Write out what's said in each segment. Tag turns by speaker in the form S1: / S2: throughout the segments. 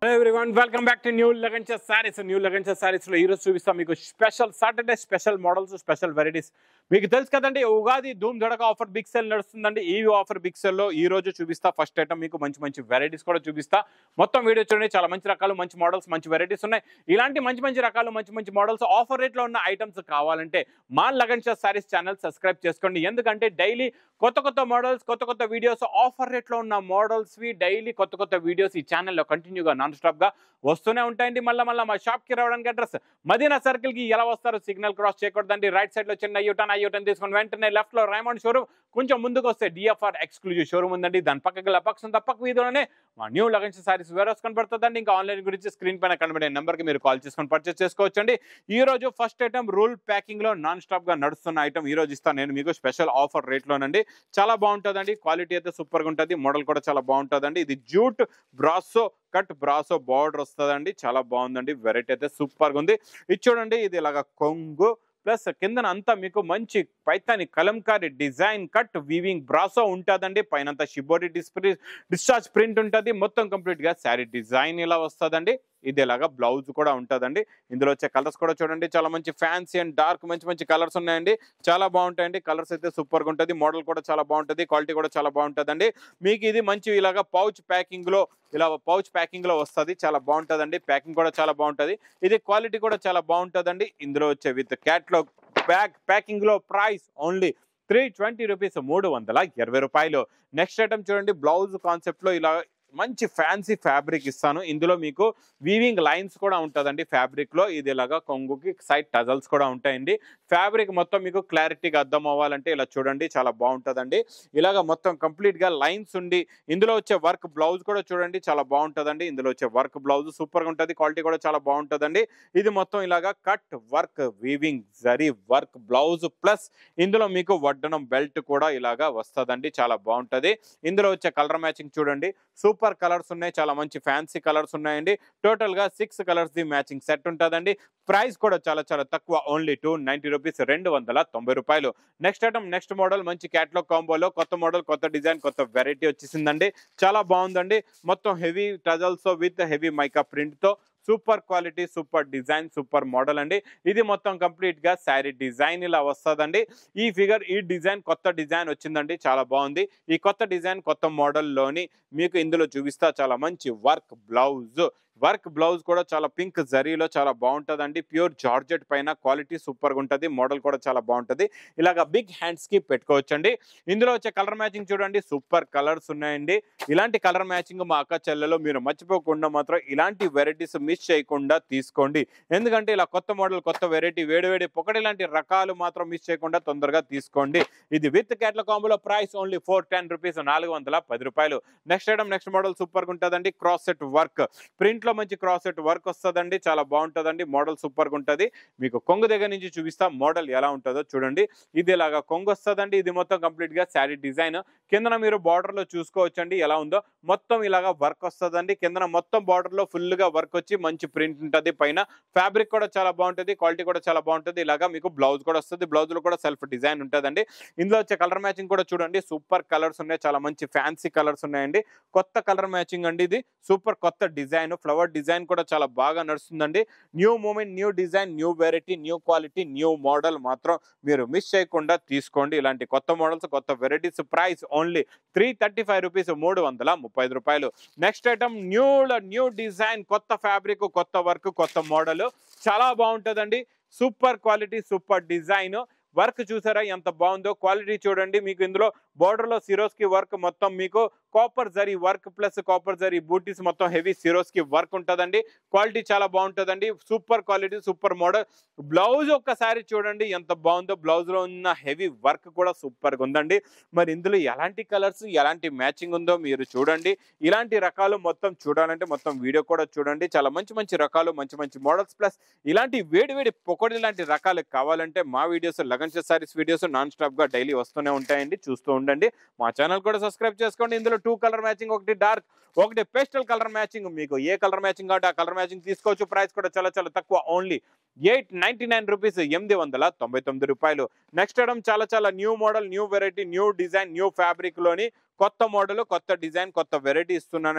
S1: everyone welcome back to new లగన్చర్ saris new లగన్చర్ సారీస్ లో ఈ రోజు చూపిస్తాం మీకు special Saturday special models special varieties మీకు తెలుసు కదండి ఉగాది ధూమ్ ధడక ఆఫర్ బిగ్ సెల్ నడుస్తుందండి ఈ ఆఫర్ బిగ్ సెల్ లో ఈ రోజు చూపిస్తా ఫస్ట్ ఐటమ్ మీకు మంచి మంచి వెరైటీస్ కూడా చూపిస్తా మొత్తం వీడియో చూడండి చాలా మంచి రకాలు మంచి మోడల్స్ మంచి వెరైటీస్ ఉన్నాయి ఇలాంటి మంచి మంచి రకాలు మంచి మంచి మోడల్స్ ఆఫర్ రేట్ లో ఉన్న ఐటమ్స్ కావాలంటే మా లగన్చర్ సారీస్ ఛానల్ సబ్స్క్రైబ్ చేసుకోండి ఎందుకంటే డైలీ కొత్త కొత్త మోడల్స్ కొత్త కొత్త వీడియోస్ ఆఫర్ రేట్ లో ఉన్న మోడల్స్ వి డైలీ కొత్త కొత్త వీడియోస్ ఈ ఛానల్లో కంటిన్యూగా నాన్ స్టాప్ గా వస్తూనే ఉంటాయండి మళ్ళీ మళ్ళీ మా షాప్ కి రావడానికి అడ్రస్ మదీనా సర్కిల్ కి ఎలా వస్తారు సిగ్నల్ క్రాస్ చేయకూడదండి రైట్ సైడ్ లో చిన్న యూటర్న్ ఆ యూటర్న్ తీసుకొని వెంటనే లెఫ్ట్ లో రైమండ్ షోరూమ్ కొంచెం ముందుకు వస్తే డిఎఫ్ఆర్ ఎక్స్క్లూజివ్ షోరూమ్ ఉందండి దాని పక్కకి లపక్షం తప్పక వీధిలోనే మా న్యూ లగన్స్ సారీస్ వేరేస్ కనబడుతుందండి ఇంకా ఆన్లైన్ గురించి స్క్రీన్ పైన కనబడే నెంబర్ కి మీరు కాల్ చేసుకొని పర్చేస్ చేసుకోవచ్చండి ఈ రోజు ఫస్ట్ ఐటమ్ రూల్ ప్యాకింగ్ లో నాన్ స్టాప్ గా నడుస్తున్న ఐటమ్ ఈ రోజు ఇస్తాను నేను మీకు స్పెషల్ ఆఫర్ రేట్ లోనండి చాలా బాగుంటుందండి క్వాలిటీ అయితే సూపర్ గా ఉంటుంది మోడల్ కూడా చాలా బాగుంటుందండి ఇది jute brasso cut brasso border వస్తుందండి చాలా బాగుందండి వెరైటీ అయితే సూపర్ గా ఉంది ఇది చూడండి ఇది ఇలాగ కొంగు ప్లస్ కిందన అంతా మీకు మంచి Paithani Kalamkari design cut weaving brasso ఉంటుందండి పైన అంతా షిబోరి డిస్ప్లే డిశ్చార్జ్ ప్రింట్ ఉంటుంది మొత్తం కంప్లీట్ గా శారీ డిజైన్ ఇలా వస్తుందండి ఇది ఇలాగా బ్లౌజ్ కూడా ఉంటుందండి ఇందులో వచ్చే కలర్స్ కూడా చూడండి చాలా మంచి ఫ్యాన్సీ అండ్ డార్క్ మంచి మంచి కలర్స్ ఉన్నాయండి చాలా బాగుంటాయండి కలర్స్ అయితే సూపర్ గా ఉంటుంది మోడల్ కూడా చాలా బాగుంటుంది క్వాలిటీ కూడా చాలా బాగుంటుందండి మీకు ఇది మంచి ఇలాగా పౌచ్ ప్యాకింగ్ లో ఇలా పౌచ్ ప్యాకింగ్ లో వస్తుంది చాలా బాగుంటుందండి ప్యాకింగ్ కూడా చాలా బాగుంటుంది ఇది క్వాలిటీ కూడా చాలా బాగుంటుందండి ఇందులో వచ్చే విత్ క్యాట్లాగ్ బ్యాగ్ ప్యాకింగ్ లో price only three twenty rupees మూడు వందల ఇరవై రూపాయలు నెక్స్ట్ ఐటమ్ చూడండి బ్లౌజ్ కాన్సెప్ట్ లో ఇలా మంచి ఫ్యాన్సీ ఫ్యాబ్రిక్ ఇస్తాను ఇందులో మీకు వీవింగ్ లైన్స్ కూడా ఉంటుందండి ఫ్యాబ్రిక్ లో ఇది ఇలాగా కొంగుకి సైడ్ టజల్స్ కూడా ఉంటాయండి ఫ్యాబ్రిక్ మొత్తం మీకు క్లారిటీగా అర్థం అవ్వాలంటే ఇలా చూడండి చాలా బాగుంటుందండి ఇలాగ మొత్తం కంప్లీట్ గా లైన్స్ ఉండి ఇందులో వచ్చే వర్క్ బ్లౌజ్ కూడా చూడండి చాలా బాగుంటుందండి ఇందులో వచ్చే వర్క్ బ్లౌజ్ సూపర్ గా ఉంటుంది క్వాలిటీ కూడా చాలా బాగుంటుందండి ఇది మొత్తం ఇలాగా cut work weaving zari work blouse plus ఇందులో మీకు వడ్డనం బెల్ట్ కూడా ఇలాగా వస్తుందండి చాలా బాగుంటది ఇందులో వచ్చే కలర్ మ్యాచింగ్ చూడండి సూపర్ కలర్స్ ఉన్నాయి చాలా మంచి ఫ్యాన్సీ కలర్స్ ఉన్నాయండి టోటల్ గా six colours the matching set ఉంటుందండి ప్రైస్ కూడా చాలా చాలా తక్కువ ఓన్లీ టూ నైన్టీ రూపీస్ రెండు వందల తొంభై రూపాయలు నెక్స్ట్ ఐటమ్ నెక్స్ట్ మోడల్ మంచి క్యాట్లాగ్ కాంబోలో కొత్త మోడల్ కొత్త డిజైన్ కొత్త వెరైటీ వచ్చేసిందండి చాలా బాగుందండి మొత్తం heavy tassels with heavy mica print తో super quality super design super model అండి ఇది మొత్తం కంప్లీట్ గా శారీ డిజైన్ ఇలా వస్తుందండి ఈ ఫిగర్ ఈ డిజైన్ కొత్త డిజైన్ వచ్చిందండి చాలా బాగుంది ఈ కొత్త డిజైన్ కొత్త మోడల్లోని మీకు ఇందులో చూపిస్తా చాలా మంచి వర్క్ బ్లౌజ్ వర్క్ బ్లౌజ్ కూడా చాలా పింక్ జరీలో చాలా బాగుంటుందండి ప్యూర్ జార్జెట్ పైన క్వాలిటీ సూపర్గా ఉంటుంది మోడల్ కూడా చాలా బాగుంటుంది ఇలాగ బిగ్ హ్యాండ్స్ కి పెట్టుకోవచ్చండి ఇందులో వచ్చే కలర్ మ్యాచింగ్ చూడండి సూపర్ కలర్స్ ఉన్నాయండి ఇలాంటి కలర్ మ్యాచింగ్ మా అక్క చెల్లెలో మీరు మర్చిపోకుండా మాత్రం ఇలాంటి వెరైటీస్ మిస్ చేయకుండా తీసుకోండి ఎందుకంటే ఇలా కొత్త మోడల్ కొత్త వెరైటీ వేడి వేడి పొకటి లాంటి రకాలు మాత్రం మిస్ చేయకుండా తొందరగా తీసుకోండి ఇది విత్ క్యాట్ల కాంబోలో price only four ten rupees నాలుగు వందల పది రూపాయలు నెక్స్ట్ ఐటమ్ నెక్స్ట్ మోడల్ సూపర్గా ఉంటుందండి క్రాస్ సెట్ వర్క్ ప్రింట్ లో మంచి క్రాస్ సెట్ వర్క్ వస్తుందండి చాలా బాగుంటుందండి మోడల్ సూపర్ గా ఉంటుంది మీకు కొంగు దగ్గర నుంచి చూపిస్తా మోడల్ ఎలా ఉంటుందో చూడండి ఇది ఇలాగా కొంగు వస్తుందండి ఇది మొత్తం కంప్లీట్ గా శారీ డిజైన్ కిందన మీరు బార్డర్ లో చూసుకోవచ్చండి ఎలా ఉందో మొత్తం ఇలాగా వర్క్ వస్తుందండి కిందన మొత్తం బార్డర్ లో ఫుల్ గా వర్క్ వచ్చి మంచి ప్రింట్ ఉంటుంది పైన ఫ్యాబ్రిక్ కూడా చాలా బాగుంటుంది క్వాలిటీ కూడా చాలా బాగుంటుంది ఇలాగా మీకు బ్లౌజ్ కూడా వస్తుంది బ్లౌజ్ లో కూడా సెల్ఫ్ డిజైన్ ఉంటుందండి ఇందులో వచ్చే కలర్ మ్యాచింగ్ కూడా చూడండి సూపర్ కలర్స్ ఉన్నాయి చాలా మంచి ఫ్యాన్సీ కలర్స్ ఉన్నాయండి కొత్త కలర్ మ్యాచింగ్ అండి ఇది సూపర్ కొత్త డిజైన్ ఫ్లవర్ డిజైన్ కూడా చాలా బాగా నడుస్తుందండి new moment new design new variety new quality new model మాత్రం మీరు మిస్ చేయకుండా తీసుకోండి ఇలాంటి కొత్త మోడల్స్ కొత్త varieties price only three thirty five rupees మూడు వందల ముప్పై ఐదు రూపాయలు next item new new design కొత్త ఫ్యాబ్రిక్ కొత్త వర్క్ కొత్త మోడల్ చాలా బాగుంటుందండి super quality super design work చూసారా ఎంత బాగుందో క్వాలిటీ చూడండి మీకు ఇందులో border లో సిరోస్ కి వర్క్ మొత్తం మీకు copper zari work plus copper zari బూటీస్ మొత్తం హెవీ సిరోస్ కి వర్క్ ఉంటుందండి క్వాలిటీ చాలా బాగుంటుందండి super quality super model blouse ఒక్కసారి చూడండి ఎంత బాగుందో బ్లౌజ్ లో ఉన్న హెవీ వర్క్ కూడా సూపర్ గా ఉందండి మరి ఇందులో ఎలాంటి కలర్స్ ఎలాంటి మ్యాచింగ్ ఉందో మీరు చూడండి ఇలాంటి రకాలు మొత్తం చూడాలంటే మొత్తం వీడియో కూడా చూడండి చాలా మంచి మంచి రకాలు మంచి మంచి మోడల్స్ ప్లస్ ఇలాంటి వేడి వేడి పొకడి లాంటి రకాలు కావాలంటే మా వీడియోస్ లగన్ సారీస్ వీడియోస్ నాన్ స్టాప్ గా డైలీ వస్తూనే ఉంటాయండి చూస్తూ ఉండండి మా ఛానల్ కూడా సబ్స్క్రైబ్ చేసుకోండి ఇందులో టూ కలర్ మ్యాచింగ్ ఒకటి డార్క్ ఒకటి పేస్టల్ కలర్ మ్యాచింగ్ మీకు ఏ కలర్ మ్యాచింగ్ కాబట్టి ఆ కలర్ మ్యాచింగ్ తీసుకోవచ్చు ప్రైస్ కూడా చాలా చాలా తక్కువ only eight ninety nine rupees ఎనిమిది వందల తొంభై తొమ్మిది రూపాయలు నెక్స్ట్ ఐటమ్ చాలా చాలా new model new variety new design new fabric లోని కొత్త మోడల్ కొత్త డిజైన్ కొత్త వెరైటీ ఇస్తున్నానండి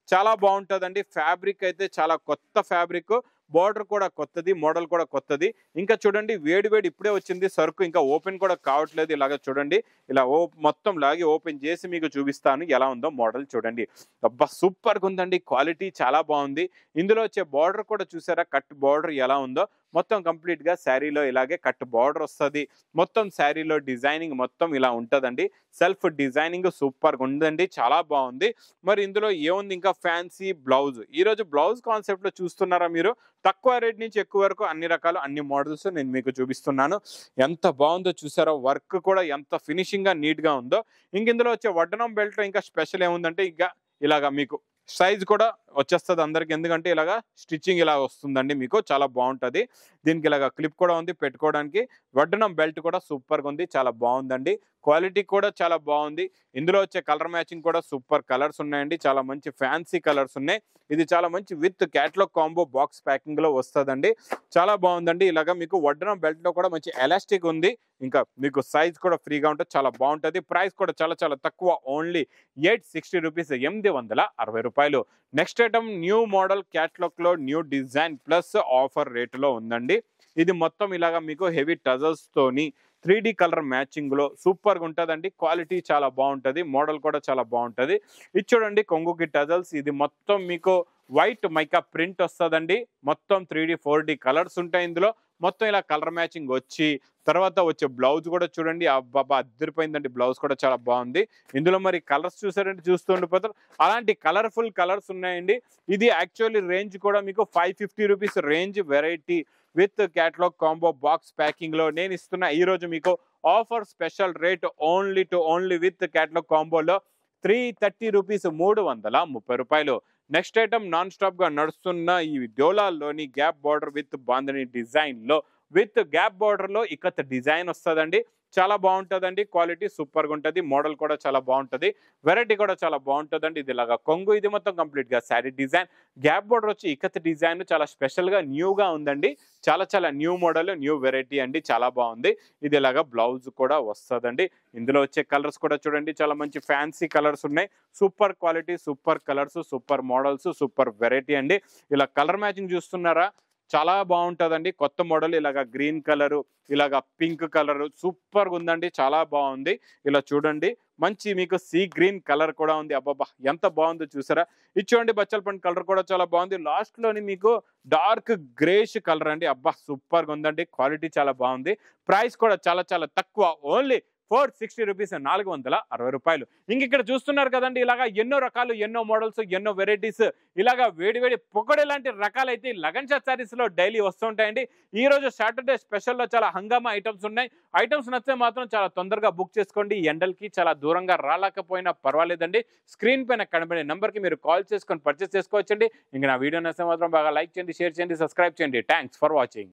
S1: చాలా బాగుంటుందండి ఫ్యాబ్రిక్ అయితే చాలా కొత్త ఫ్యాబ్రిక్ బార్డర్ కూడా కొత్తది మోడల్ కూడా కొత్తది ఇంకా చూడండి వేడి వేడి ఇప్పుడే వచ్చింది సరుకు ఇంకా ఓపెన్ కూడా కావట్లేదు ఇలాగ చూడండి ఇలా ఓ మొత్తం లాగి ఓపెన్ చేసి మీకు చూపిస్తాను ఎలా ఉందో మోడల్ చూడండి అబ్బా సూపర్గా ఉందండి క్వాలిటీ చాలా బాగుంది ఇందులో వచ్చే బార్డర్ కూడా చూసారా కట్ బార్డర్ ఎలా ఉందో మొత్తం కంప్లీట్ గా శారీలో ఇలాగే కట్ బార్డర్ వస్తుంది మొత్తం శారీలో డిజైనింగ్ మొత్తం ఇలా ఉంటదండి సెల్ఫ్ డిజైనింగ్ సూపర్ గా ఉందండి చాలా బాగుంది మరి ఇందులో ఏముంది ఇంకా ఫ్యాన్సీ బ్లౌజ్ ఈ రోజు బ్లౌజ్ కాన్సెప్ట్ లో చూస్తున్నారా మీరు తక్కువ రేట్ నుంచి ఎక్కువ వరకు అన్ని రకాలు అన్ని మోడల్స్ నేను మీకు చూపిస్తున్నాను ఎంత బాగుందో చూసారో వర్క్ కూడా ఎంత ఫినిషింగ్ గా నీట్ గా ఉందో ఇంక ఇందులో వచ్చే వడ్డనం బెల్ట్ ఇంకా స్పెషల్ ఏముందంటే ఇంకా ఇలాగా మీకు సైజ్ కూడా వచ్చేస్తుంది అందరికి ఎందుకంటే ఇలాగా స్టిచ్చింగ్ ఇలా వస్తుందండి మీకు చాలా బాగుంటది దీనికి ఇలాగా క్లిప్ కూడా ఉంది పెట్టుకోవడానికి వడ్డనం బెల్ట్ కూడా సూపర్గా ఉంది చాలా బాగుందండి క్వాలిటీ కూడా చాలా బాగుంది ఇందులో వచ్చే కలర్ మ్యాచింగ్ కూడా సూపర్ కలర్స్ ఉన్నాయండి చాలా మంచి ఫ్యాన్సీ కలర్స్ ఉన్నాయి ఇది చాలా మంచి with catalogue combo box packing లో వస్తుందండి చాలా బాగుందండి ఇలాగా మీకు వడ్డనం బెల్ట్ లో కూడా మంచి ఎలాస్టిక్ ఉంది ఇంకా మీకు సైజ్ కూడా ఫ్రీగా ఉంటుంది చాలా బాగుంటుంది ప్రైస్ కూడా చాలా చాలా తక్కువ ఓన్లీ ఎయిట్ సిక్స్టీ రూపీస్ ఎనిమిది వందల అరవై రూపాయలు next item new model catalogue లో న్యూ డిజైన్ ప్లస్ ఆఫర్ రేటులో ఉందండి ఇది మొత్తం ఇలాగా మీకు హెవీ టజల్స్ తోని త్రీ డి కలర్ మ్యాచింగ్ లో సూపర్ గా ఉంటుందండి క్వాలిటీ చాలా బాగుంటది మోడల్ కూడా చాలా బాగుంటది ఇది చూడండి కొంగుకి టజల్స్ ఇది మొత్తం మీకు వైట్ మైకా ప్రింట్ వస్తుందండి మొత్తం three D four D colours ఉంటాయి ఇందులో మొత్తం ఇలా కలర్ మ్యాచింగ్ వచ్చి తర్వాత వచ్చే బ్లౌజ్ కూడా చూడండి అబ్బాబా అద్దరిపోయిందండి బ్లౌజ్ కూడా చాలా బాగుంది ఇందులో మరి కలర్స్ చూసారంటే చూస్తూ ఉండిపోతారు అలాంటి కలర్ఫుల్ కలర్స్ ఉన్నాయండి ఇది యాక్చువల్లీ రేంజ్ కూడా మీకు five fifty rupees range variety with catalogue combo box packing లో నేను ఇస్తున్న ఈ రోజు మీకు offer special rate only to only with catalogue కాంబోలో త్రీ థర్టీ రూపీస్ మూడు వందల ముప్పై రూపాయలు నెక్స్ట్ ఐటమ్ నాన్ స్టాప్ గా నడుస్తున్న ఈ డోలాలోని gap border with bandhani design లో విత్ గ్యాప్ బార్డర్ లో ఇకత్ డిజైన్ వస్తుందండి చాలా బాగుంటుందండి క్వాలిటీ సూపర్ గా ఉంటుంది మోడల్ కూడా చాలా బాగుంటుంది వెరైటీ కూడా చాలా బాగుంటుందండి ఇది ఇలాగా కొంగు ఇది మొత్తం కంప్లీట్ గా శారీ డిజైన్ గ్యాప్ బార్డర్ వచ్చి ఇకత్ డిజైన్ చాలా స్పెషల్ గా న్యూ గా ఉందండి చాలా చాలా న్యూ మోడల్ న్యూ వెరైటీ అండి చాలా బాగుంది ఇది ఇలాగా బ్లౌజ్ కూడా వస్తుందండి ఇందులో వచ్చే కలర్స్ కూడా చూడండి చాలా మంచి ఫ్యాన్సీ కలర్స్ ఉన్నాయి super quality super colours super models super variety అండి ఇలా కలర్ మ్యాచింగ్ చూస్తున్నారా చాలా బాగుంటుందండి కొత్త మోడల్ ఇలాగ గ్రీన్ కలర్ ఇలాగ పింక్ కలర్ సూపర్ గా ఉందండి చాలా బాగుంది ఇలా చూడండి మంచి మీకు సీ గ్రీన్ కలర్ కూడా ఉంది అబ్బాబా ఎంత బాగుందో చూసారా ఇది చూడండి బచ్చల పండు కలర్ కూడా చాలా బాగుంది లాస్ట్ లోని మీకు డార్క్ గ్రేష్ కలర్ అండి అబ్బా సూపర్ గా ఉందండి క్వాలిటీ చాలా బాగుంది ప్రైస్ కూడా చాలా చాలా తక్కువ ఓన్లీ ఫోర్ సిక్స్టీ రూపీస్ నాలుగు వందల అరవై రూపాయలు ఇంక ఇక్కడ చూస్తున్నారు కదండి ఇలాగా ఎన్నో రకాలు ఎన్నో మోడల్స్ ఎన్నో వెరైటీస్ ఇలాగా వేడి వేడి పొగడే లాంటి రకాలైతే లగన్ షాట్ సారీస్ లో డైలీ వస్తుంటాయండి ఈ రోజు సాటర్డే స్పెషల్ లో చాలా హంగామా ఐటమ్స్ ఉన్నాయి ఐటమ్స్ నచ్చితే మాత్రం చాలా తొందరగా బుక్ చేసుకోండి ఈ ఎండలకి చాలా దూరంగా రాలేకపోయినా పర్వాలేదండి స్క్రీన్ పైన కనబడే నెంబర్ కి మీరు కాల్ చేసుకొని పర్చేస్ చేసుకోవచ్చండి ఇంకా నా వీడియో నచ్చితే మాత్రం బాగా లైక్ చేయండి షేర్ చేయండి సబ్స్క్రైబ్ చేయండి థ్యాంక్స్ ఫర్ వాచింగ్